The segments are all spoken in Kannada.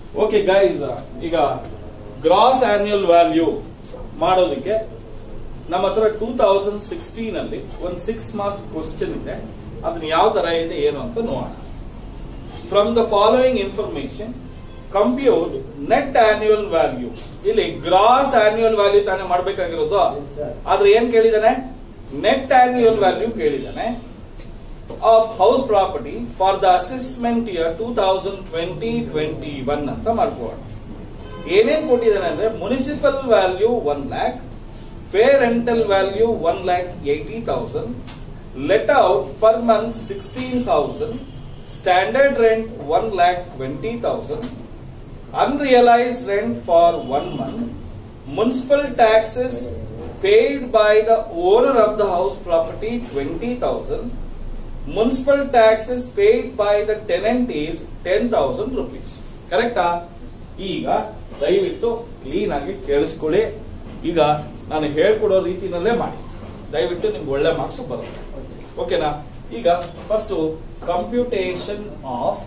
ಓಕೆ ಗೈಸ್ ಈಗ ಗ್ರಾಸ್ ಆನ್ಯುಯಲ್ ವ್ಯಾಲ್ಯೂ ಮಾಡೋದಕ್ಕೆ ನಮ್ಮ ಹತ್ರ ಟೂ ತೌಸಂಡ್ ಸಿಕ್ಸ್ಟೀನ್ ಅಲ್ಲಿ ಒಂದು ಸಿಕ್ಸ್ ಮಾರ್ಕ್ ಕ್ವಶನ್ ಇದೆ ಅದನ್ನ ಯಾವ ತರ ಇದೆ ಏನು ಅಂತ ನೋಡೋಣ from the following information compute net annual value ಇಲ್ಲಿ ಗ್ರಾಸ್ ಆನ್ಯುಯಲ್ ವ್ಯಾಲ್ಯೂ ತಾನೇ ಮಾಡ್ಬೇಕಾಗಿರೋದು ಆದ್ರೆ ಏನ್ ಕೇಳಿದಾನೆ ನೆಟ್ ಆನ್ಯುಯಲ್ ವ್ಯಾಲ್ಯೂ ಕೇಳಿದಾನೆ of house property for the assessment year two thousand twenty twenty one ಅಂತ ಮಾಡ್ಕೋಣ ಏನೇನ್ ಕೊಟ್ಟಿದ್ದಾನೆ ಅಂದ್ರೆ municipal value one lakh fair rental value one lakh eighty thousand let out per month sixteen thousand standard rent one lakh twenty thousand unrealized rent for one month, municipal taxes paid by the owner of the house property 20,000, municipal taxes paid by the tenant is 10,000 rupees. ಕರೆಕ್ಟಾ ಈಗ ದಯವಿಟ್ಟು ಕ್ಲೀನ್ ಆಗಿ ಕೇಳಿಸ್ಕೊಳ್ಳಿ ಈಗ ನಾನು ಹೇಳ್ಕೊಡೋ ರೀತಿನಲ್ಲೇ ಮಾಡಿ ದಯವಿಟ್ಟು ನಿಮ್ಗೆ ಒಳ್ಳೆ ಮಾರ್ಕ್ಸ್ ಬರುತ್ತೆ ಓಕೆನಾ ಈಗ first computation of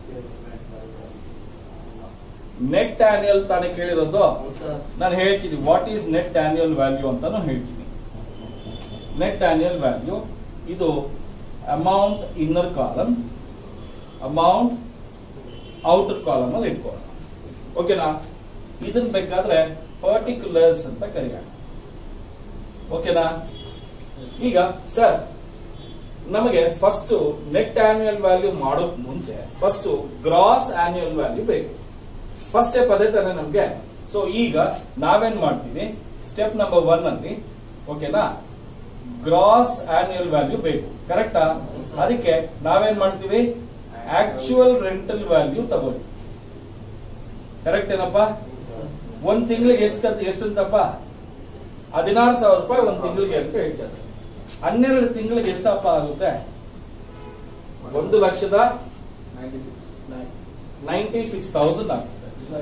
net annual ತಾನೇ ಕೇಳಿರೋದು ನಾನು ಹೇಳ್ತೀನಿ what is net annual value ಅಂತಾನು ಹೇಳ್ತೀನಿ ನೆಟ್ ಆನ್ಯುಯಲ್ ವ್ಯಾಲ್ಯೂ ಇದು amount inner column amount outer column ಅಲ್ಲಿ ಇಟ್ಕೊಳ್ಳೋಣ ಓಕೆನಾ ಇದನ್ ಬೇಕಾದ್ರೆ ಪರ್ಟಿಕ್ಯುಲರ್ಸ್ ಅಂತ ಕರೆಯೋಣ ಓಕೆನಾ ಈಗ ಸರ್ ನಮಗೆ ಫಸ್ಟ್ ನೆಟ್ ಆನ್ಯುಯಲ್ ವ್ಯಾಲ್ಯೂ ಮಾಡೋಕ್ ಮುಂಚೆ ಫಸ್ಟ್ ಗ್ರಾಸ್ ಆನ್ಯುಯಲ್ ವ್ಯಾಲ್ಯೂ ಬೇಕು ಫಸ್ಟ್ ಸ್ಟೆಪ್ ಅದೇ ತಾನೆ ನಮ್ಗೆ ಸೊ ಈಗ ನಾವೇನ್ ಮಾಡ್ತೀವಿ ಸ್ಟೆಪ್ ನಂಬರ್ ಒನ್ ಅಲ್ಲಿ ಓಕೆನಾ ಗ್ರಾಸ್ ಆನ್ಯುಯಲ್ ವ್ಯಾಲ್ಯೂ ಬೇಕು ಕರೆಕ್ಟಾ ಅದಕ್ಕೆ ನಾವೇನ್ ಮಾಡ್ತೀವಿ ಆಕ್ಚುಯಲ್ ರೆಂಟಲ್ ವ್ಯಾಲ್ಯೂ ತಗೊಳ್ಳಿ ಕರೆಕ್ಟ್ ಏನಪ್ಪ ಒಂದ್ ತಿಂಗಳಿಗೆ ಎಷ್ಟು ಎಷ್ಟಂತಪ್ಪ ಹದಿನಾರು ಸಾವಿರ ರೂಪಾಯಿ ಒಂದ್ ತಿಂಗಳಿಗೆ ಅಂತ ಹೇಳ್ತಾರೆ ಹನ್ನೆರಡು ತಿಂಗಳಿಗೆ ಎಷ್ಟಪ್ಪ ಆಗುತ್ತೆ ಒಂದು ಲಕ್ಷದ ನೈಂಟಿ ಸಿಕ್ಸ್ ತೌಸಂಡ್ ಆಗುತ್ತೆ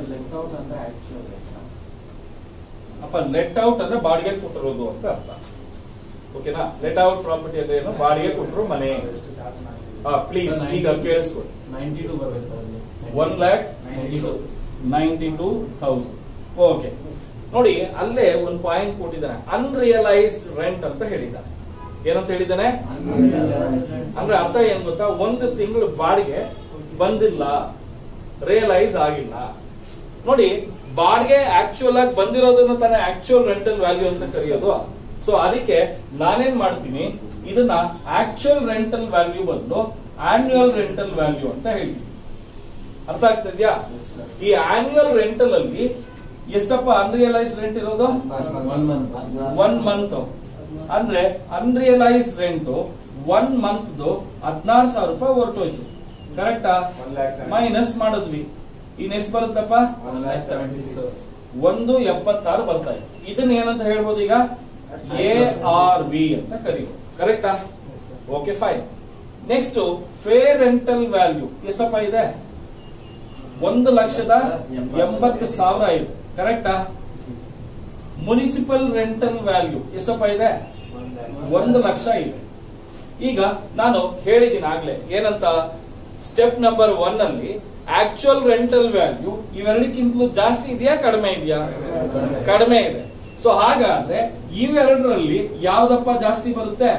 ಅಪ್ಪ ಲೆಟ್ ಔಟ್ ಅಂದ್ರೆ ಬಾಡಿಗೆ ಕೊಟ್ಟಿರೋದು ಅಂತ ಅರ್ಥ ಓಕೆನಾ ಲೆಟ್ ಔಟ್ ಪ್ರಾಪರ್ಟಿ ಅಂದ್ರೆ ಏನು ಬಾಡಿಗೆ ಕೊಟ್ಟರು ಮನೆ ಪ್ಲೀಸ್ ಈಗ ಕೇಳಿಸ್ಕೊಡಿ one lakh ninety two thousand okay ನೋಡಿ ಅಲ್ಲೇ ಒಂದು ಪಾಯಿಂಟ್ ಕೊಟ್ಟಿದ್ದಾನೆ ಅನ್ರಿಯಲೈಸ್ಡ್ ರೆಂಟ್ ಅಂತ ಹೇಳಿದ್ದಾನೆ ಏನಂತ ಹೇಳಿದ್ದಾನೆ ಅಂದ್ರೆ ಅರ್ಥ ಏನ್ ಗೊತ್ತಾ ಒಂದು ತಿಂಗಳು ಬಾಡಿಗೆ ಬಂದಿಲ್ಲ ರಿಯಲೈಸ್ ಆಗಿಲ್ಲ ನೋಡಿ ಬಾಡಿಗೆ ಆಕ್ಚುಯಲ್ ಆಗಿ ಬಂದಿರೋದನ್ನ ತಾನೇ ಆಕ್ಚುಯಲ್ ರೆಂಟಲ್ ವ್ಯಾಲ್ಯೂ ಅಂತ ಕರೆಯೋದು ಸೊ ಅದಕ್ಕೆ ನಾನೇನ್ ಮಾಡ್ತೀನಿ ಇದನ್ನ ಆಕ್ಚುಯಲ್ ರೆಂಟಲ್ ವ್ಯಾಲ್ಯೂ ಬದಲು ಆನ್ಯುಯಲ್ ರೆಂಟಲ್ ವ್ಯಾಲ್ಯೂ ಅಂತ ಹೇಳ್ತೀನಿ ಅರ್ಥ ಆಗ್ತಿದ್ಯಾ ಈ ಆನ್ಯುಯಲ್ ರೆಂಟಲ್ ಅಲ್ಲಿ ಎಷ್ಟಪ್ಪ ಅನ್ರಿಯಲೈಸ್ ರೆಂಟ್ ಇರೋದು ಒನ್ ಮಂತ್ ಅಂದ್ರೆ ಅನ್ರಿಯಲೈಸ್ ರೆಂಟ್ ಒನ್ ಮಂತ್ ಹದಿನಾರು ಸಾವಿರ ರೂಪಾಯಿ ಹೊರಟೋಯ್ತು ಕರೆಕ್ಟಾ ಮೈನಸ್ ಮಾಡಿದ್ವಿ ಇನ್ ಎಷ್ಟು ಬರುತ್ತಪ್ಪ ಒಂದು ಎಪ್ಪತ್ತಾರು ಬರ್ತಾ ಇದೆ ಇದನ್ನ ಏನಂತ ಹೇಳ್ಬೋದು ಈಗ ಎ ಆರ್ ಬಿ ಅಂತ ಕರೀಬೋದು ಕರೆಕ್ಟಾ okay fine next fair rental value ಎಷ್ಟಪ್ಪ ಇದೆ ಒಂದು ಲಕ್ಷದ ಎಂಬತ್ತು ಸಾವಿರ ಇದೆ ಕರೆಕ್ಟಾ ಮುನಿಸಿಪಲ್ ರೆಂಟಲ್ ವ್ಯಾಲ್ಯೂ ಎಷ್ಟಪ್ಪ ಇದೆ ಒಂದು ಲಕ್ಷ ಇದೆ ಈಗ ನಾನು ಹೇಳಿದ್ದೀನಿ ಆಗ್ಲೇ ಏನಂತ ಸ್ಟೆಪ್ ನಂಬರ್ ಒನ್ ಅಲ್ಲಿ ಆಕ್ಚುಯಲ್ ರೆಂಟಲ್ ವ್ಯಾಲ್ಯೂ ಇವೆರಡಕ್ಕಿಂತಲೂ ಜಾಸ್ತಿ ಇದೆಯಾ ಕಡಿಮೆ ಇದೆಯಾ ಕಡಿಮೆ ಇದೆ ಸೊ ಹಾಗಾದ್ರೆ ಇವೆರಡರಲ್ಲಿ ಯಾವ್ದಪ್ಪ ಜಾಸ್ತಿ ಬರುತ್ತೆ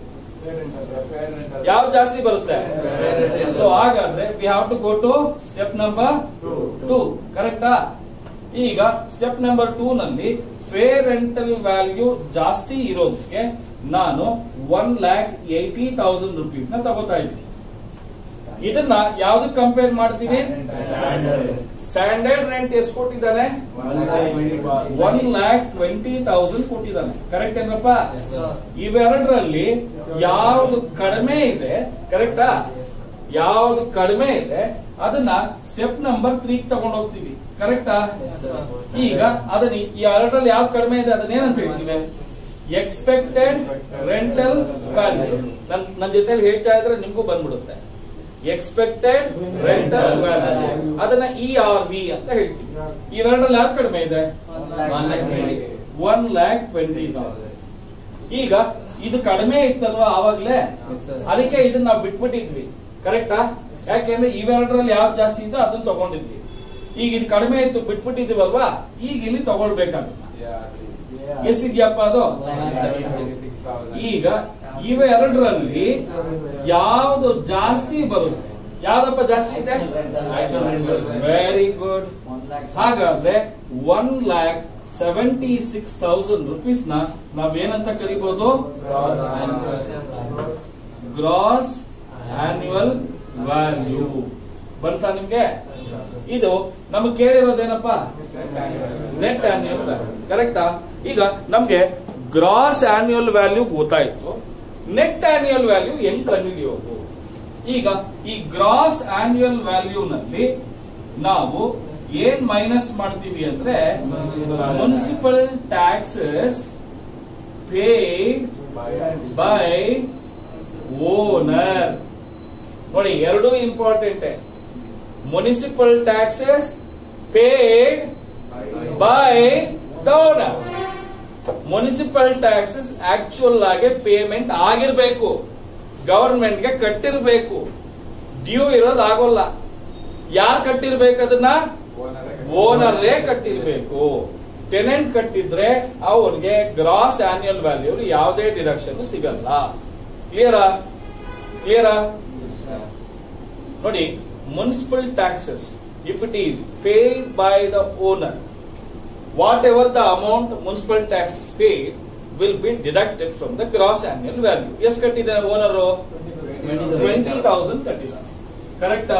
ಯಾವ್ದು ಜಾಸ್ತಿ ಬರುತ್ತೆ ಸೊ ಹಾಗಾದ್ರೆ we have to go to step number two ಕರೆಕ್ಟಾ ಈಗ ಸ್ಟೆಪ್ ನಂಬರ್ ಟೂ ನಲ್ಲಿ ಫೇರ್ ರೆಂಟಲ್ ವ್ಯಾಲ್ಯೂ ಜಾಸ್ತಿ ಇರೋದಕ್ಕೆ ನಾನು one lakh eighty thousand rupees ನ ತಗೋತಾ ಇದ್ದೀನಿ ಇದನ್ನ ಯಾವ್ದಕ್ಕೆ ಕಂಪೇರ್ ಮಾಡ್ತೀವಿ ಸ್ಟ್ಯಾಂಡರ್ಡ್ ರೆಂಟ್ ಎಷ್ಟು ಕೊಟ್ಟಿದ್ದಾನೆ ಒನ್ ಲ್ಯಾಕ್ ಟ್ವೆಂಟಿ ತೌಸಂಡ್ ಕೊಟ್ಟಿದ್ದಾನೆ ಕರೆಕ್ಟ್ ಏನಪ್ಪ ಇವೆರಡರಲ್ಲಿ ಯಾವ್ದು ಕಡಿಮೆ ಇದೆ ಕರೆಕ್ಟಾ ಯಾವ್ದು ಕಡಿಮೆ ಇದೆ ಅದನ್ನ ಸ್ಟೆಪ್ ನಂಬರ್ ತ್ರೀ ತಗೊಂಡು ಹೋಗ್ತೀವಿ ಕರೆಕ್ಟಾ ಈಗ ಅದನ್ನ ಈ ಎರಡರಲ್ಲಿ ಯಾವ್ದು ಕಡಿಮೆ ಇದೆ ಅದನ್ನ ಏನಂತ ಹೇಳ್ತೀವಿ ಎಕ್ಸ್ಪೆಕ್ಟೆಡ್ ರೆಂಟಲ್ ವ್ಯಾಲ್ಯೂ ನನ್ ನನ್ನ ಜೊತೆಲಿ ಹೇಳ್ತಾ ಇದ್ರೆ ನಿಮ್ಗೂ ಬಂದ್ಬಿಡುತ್ತೆ ಎಕ್ಸ್ಪೆಕ್ಟೆಡ್ ರೆಂಟಲ್ ವ್ಯಾಲ್ಯೂ ಅದನ್ನ ಇ ಆರ್ ವಿ ಅಂತ ಹೇಳ್ತೀವಿ ಇವೆರಡರಲ್ಲಿ ಯಾವ್ದು ಕಡಿಮೆ ಇದೆ ಒನ್ ಲ್ಯಾಕ್ ಟ್ವೆಂಟಿ ತೌಸಂಡ್ ಈಗ ಇದು ಕಡಿಮೆ ಇತ್ತಲ್ವಾ ಆವಾಗ್ಲೇ ಅದಕ್ಕೆ ಇದನ್ನ ನಾವು ಬಿಟ್ಬಿಟ್ಟಿದ್ವಿ ಕರೆಕ್ಟಾ ಯಾಕೆಂದ್ರೆ ಇವೆರಡರಲ್ಲಿ ಯಾವ್ದು ಜಾಸ್ತಿ ಇದ್ದೋ ಅದನ್ನ ತಗೊಂಡಿದ್ವಿ ಈಗ ಇದು ಕಡಿಮೆ ಇತ್ತು ಬಿಟ್ಬಿಟ್ಟಿದೀವಲ್ವಾ ಈಗ ಇಲ್ಲಿ ತಗೊಳ್ಬೇಕಾಗುತ್ತೆ ಎಷ್ಟಿದ್ಯಪ್ಪ ಅದು ಈಗ ಇವ ಎರಡರಲ್ಲಿ ಯಾವ್ದು ಜಾಸ್ತಿ ಬರುತ್ತೆ ಯಾವ್ದಪ್ಪ ಜಾಸ್ತಿ ಇದೆ ವೆರಿ ಗುಡ್ ಹಾಗಾದ್ರೆ one lakh seventy six thousand rupees ನ ನಾವೇನಂತ ಕರಿಬಹುದು ಗ್ರಾಸ್ ಆನ್ಯುವಲ್ ವ್ಯಾಲ್ಯೂ ಬರ್ತಾ ನಿಮ್ಗೆ ಇದು ನಮಗೆ ಕೇಳಿರೋದೇನಪ್ಪ ನೆಟ್ ಆನ್ಯುವಲ್ ವ್ಯಾಲ್ಯೂ ಕರೆಕ್ಟಾ ಈಗ ನಮ್ಗೆ ಗ್ರಾಸ್ ಆನ್ಯುವಲ್ ವ್ಯಾಲ್ಯೂ ಗೊತ್ತಾಯ್ತು ನೆಟ್ ಆನ್ಯುವಲ್ ವ್ಯಾಲ್ಯೂ ಹೆಂಗ್ ಕಂಡುಹಿಡಿಯೋದು ಈಗ ಈ ಗ್ರಾಸ್ ಆನ್ಯುವಲ್ ವ್ಯಾಲ್ಯೂ ನಲ್ಲಿ ನಾವು ಏನ್ ಮೈನಸ್ ಮಾಡ್ತೀವಿ ಅಂದ್ರೆ municipal taxes paid by owner ನೋಡಿ ಎರಡೂ important municipal taxes paid by the owner municipal taxes actual ಆಗಿ ಪೇಮೆಂಟ್ ಆಗಿರ್ಬೇಕು ಗವರ್ಮೆಂಟ್ಗೆ ಕಟ್ಟಿರ್ಬೇಕು ಡ್ಯೂ ಇರೋದು ಆಗೋಲ್ಲ ಯಾರು ಕಟ್ಟಿರ್ಬೇಕು ಅದನ್ನ ಓನರೇ ಕಟ್ಟಿರ್ಬೇಕು ಟೆನೆಂಟ್ ಕಟ್ಟಿದ್ರೆ ಅವನಿಗೆ ಗ್ರಾಸ್ ಆನ್ಯುಯಲ್ ವ್ಯಾಲ್ಯೂ ಯಾವುದೇ ಡಿಡಕ್ಷನ್ ಸಿಗಲ್ಲ ಕ್ಲಿಯರಾ ಕ್ಲಿಯರಾ ನೋಡಿ municipal taxes if it is paid by the owner whatever the amount municipal taxes paid will be deducted from the gross annual value ಎಷ್ಟು ಕಟ್ಟಿದ್ದಾರೆ ಓನರು ಟ್ವೆಂಟಿ ತೌಸಂಡ್ ಕಟ್ಟಿದ್ದಾರೆ ಕರೆಕ್ಟಾ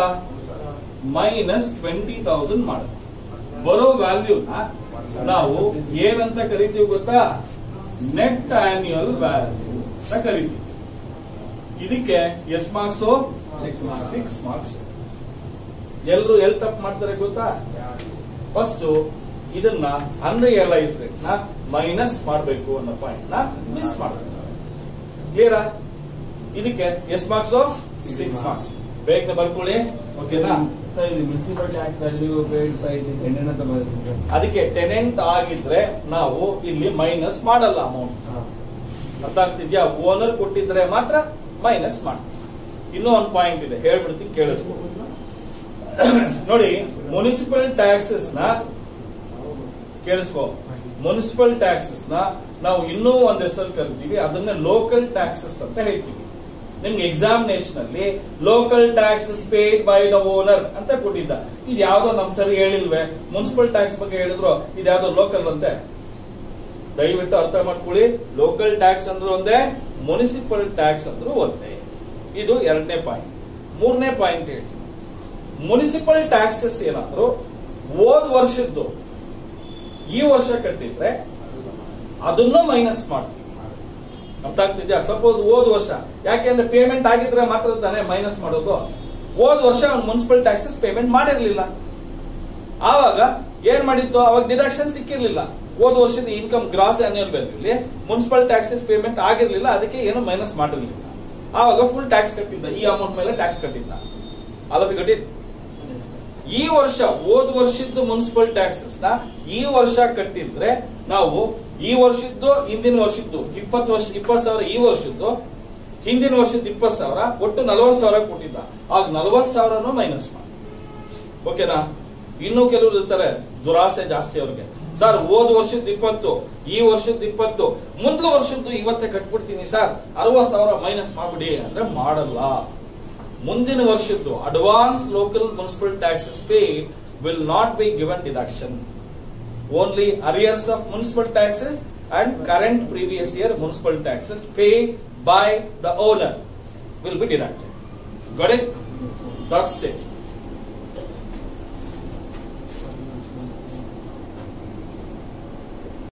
ಮೈನಸ್ ಟ್ವೆಂಟಿ ತೌಸಂಡ್ ಮಾಡ ಬರೋ ವ್ಯಾಲ್ಯೂನ ನಾವು ಏನಂತ ಕರಿತೀವಿ ಗೊತ್ತಾ ನೆಟ್ ಆನ್ಯುಯಲ್ ವ್ಯಾಲ್ಯೂ ಅಂತ ಕರಿತೀವಿ ಇದಕ್ಕೆ ಎಸ್ ಮಾರ್ಕ್ಸ್ ಸಿಕ್ಸ್ ಮಾರ್ಕ್ಸ್ ಎಲ್ರು ಎಲ್ ತಪ್ಪು ಮಾಡ್ತಾರೆ ಗೊತ್ತಾ ಫಸ್ಟ್ ಇದನ್ನ ಅನ್ರಿಯಲೈಸ್ ರೇಟ್ ನ ಮೈನಸ್ ಮಾಡಬೇಕು ಅನ್ನೋ ಪಾಯಿಂಟ್ ನ ಮಿಸ್ ಮಾಡಬೇಕು ಕ್ಲಿಯರಾ ಇದಕ್ಕೆ ಎಸ್ ಮಾರ್ಕ್ಸ್ ಸಿಕ್ಸ್ ಮಾರ್ಕ್ಸ್ ಬೇಗ ಬರ್ಕೊಳ್ಳಿ ಓಕೆನಾ ಸರ್ ಇದು municipal tax value paid by tender ಅಂತ ಬರುತ್ತೆ ಅದಕ್ಕೆ ಟೆನೆಂಟ್ ಆಗಿದ್ರೆ ನಾವು ಇಲ್ಲಿ ಮೈನಸ್ ಮಾಡಲ್ಲ ಅಮೌಂಟ್ ಅರ್ಥ ಆಗ್ತಿದ್ಯಾ ಓನರ್ ಕೊಟ್ಟಿದ್ರೆ ಮಾತ್ರ ಮೈನಸ್ ಮಾಡಿ ಇನ್ನೂ ಒಂದು ಪಾಯಿಂಟ್ ಇದೆ ಹೇಳ್ಬಿಡ್ತೀನಿ ಕೇಳಿಸ್ಕೊ ನೋಡಿ ಮುನಿಸಿಪಲ್ ಟ್ಯಾಕ್ಸಸ್ ನ ಕೇಳಿಸ್ಕೊ ಮುನಿಸಿಪಲ್ ಟ್ಯಾಕ್ಸಸ್ ನ ನಾವು ಇನ್ನೂ ಒಂದ್ ಹೆಸರು ಕರಿತೀವಿ ಅದನ್ನ ಲೋಕಲ್ ಟ್ಯಾಕ್ಸಸ್ ಅಂತ ಹೇಳ್ತೀವಿ ನಿಮ್ಗೆ ಎಕ್ಸಾಮಿನೇಷನ್ ಅಲ್ಲಿ local taxes paid by the owner ಅಂತ ಕೊಟ್ಟಿದ್ದ ಇದು ಯಾವ್ದೋ ನಮ್ ಸರಿ ಹೇಳಿಲ್ವೇ ಮುನ್ಸಿಪಲ್ ಟ್ಯಾಕ್ಸ್ ಬಗ್ಗೆ ಹೇಳಿದ್ರು ಇದು ಯಾವ್ದೋ ಲೋಕಲ್ ಅಂತೆ ದಯವಿಟ್ಟು ಅರ್ಥ ಮಾಡ್ಕೊಳ್ಳಿ ಲೋಕಲ್ ಟ್ಯಾಕ್ಸ್ ಅಂದ್ರೂ ಒಂದೇ ಮುನಿಸಿಪಲ್ ಟ್ಯಾಕ್ಸ್ ಅಂದ್ರೂ ಒಂದೇ ಇದು ಎರಡನೇ ಪಾಯಿಂಟ್ ಮೂರನೇ ಪಾಯಿಂಟ್ ಹೇಳ್ತೀನಿ ಮುನಿಸಿಪಲ್ ಟ್ಯಾಕ್ಸಸ್ ಏನಾದ್ರು ಹೋದ್ ವರ್ಷದ್ದು ಈ ವರ್ಷ ಕಟ್ಟಿದ್ರೆ ಅದನ್ನು ಮೈನಸ್ ಮಾಡ್ತೀವಿ ಅರ್ಥ ಆಗ್ತಿದ್ಯಾ ಸಪೋಸ್ ಹೋದ್ ವರ್ಷ ಯಾಕೆಂದ್ರೆ ಪೇಮೆಂಟ್ ಆಗಿದ್ರೆ ಮಾತ್ರ ತಾನೇ ಮೈನಸ್ ಮಾಡೋದು ಹೋದ್ ವರ್ಷ ಅವ್ನು ಮುನ್ಸಿಪಲ್ ಟ್ಯಾಕ್ಸಸ್ ಪೇಮೆಂಟ್ ಮಾಡಿರ್ಲಿಲ್ಲ ಆವಾಗ ಏನ್ ಮಾಡಿತ್ತು ಅವಾಗ ಡಿಡಕ್ಷನ್ ಸಿಕ್ಕಿರ್ಲಿಲ್ಲ ಹೋದ ವರ್ಷದ ಇನ್ಕಮ್ ಗ್ರಾಸ್ ಆನ್ಯುವಲ್ ವ್ಯಾಲ್ಯೂಲಿ ಮುನ್ಸಿಪಲ್ ಟ್ಯಾಕ್ಸಸ್ ಪೇಮೆಂಟ್ ಆಗಿರ್ಲಿಲ್ಲ ಅದಕ್ಕೆ ಏನು ಮೈನಸ್ ಮಾಡಿರ್ಲಿಲ್ಲ ಆವಾಗ ಫುಲ್ ಟ್ಯಾಕ್ಸ್ ಕಟ್ಟಿದ್ದ ಈ ಅಮೌಂಟ್ ಮೇಲೆ ಟ್ಯಾಕ್ಸ್ ಕಟ್ಟಿದ್ದ ಅಲ್ಲವಿ ಕಟ್ಟಿ ಈ ವರ್ಷ ಹೋದ್ ವರ್ಷದ್ದು ಮುನ್ಸಿಪಲ್ ಟ್ಯಾಕ್ಸಸ್ ನ ಈ ವರ್ಷ ಕಟ್ಟಿದ್ರೆ ನಾವು ಈ ವರ್ಷದ್ದು ಹಿಂದಿನ ವರ್ಷದ್ದು ಇಪ್ಪತ್ತು ವರ್ಷ ಇಪ್ಪತ್ತು ಸಾವಿರ ಈ ವರ್ಷದ್ದು ಹಿಂದಿನ ವರ್ಷದ ಇಪ್ಪತ್ತು ಸಾವಿರ ಒಟ್ಟು ನಲವತ್ತು ಸಾವಿರ ಕೊಟ್ಟಿದ್ದ ಆಗ ನಲವತ್ತು ಸಾವಿರನೂ ಮೈನಸ್ ಮಾಡಿ ಓಕೆನಾ ಇನ್ನೂ ಕೆಲವರು ಇರ್ತಾರೆ ದುರಾಸೆ ಜಾಸ್ತಿ ಅವ್ರಿಗೆ ಸರ್ ಹೋದ್ ವರ್ಷದ ಇಪ್ಪತ್ತು ಈ ವರ್ಷದ ಇಪ್ಪತ್ತು ಮುಂದಿನ ವರ್ಷದ್ದು ಇವತ್ತೇ ಕಟ್ಬಿಡ್ತೀನಿ ಸರ್ ಅರವತ್ತು ಸಾವಿರ ಮೈನಸ್ ಮಾಡ್ಬಿಡಿ ಅಂದ್ರೆ ಮಾಡಲ್ಲ ಮುಂದಿನ ವರ್ಷದ್ದು advance local municipal taxes paid will not be given deduction only arrears of municipal taxes and current previous year municipal taxes paid by the owner will be deducted got it that's it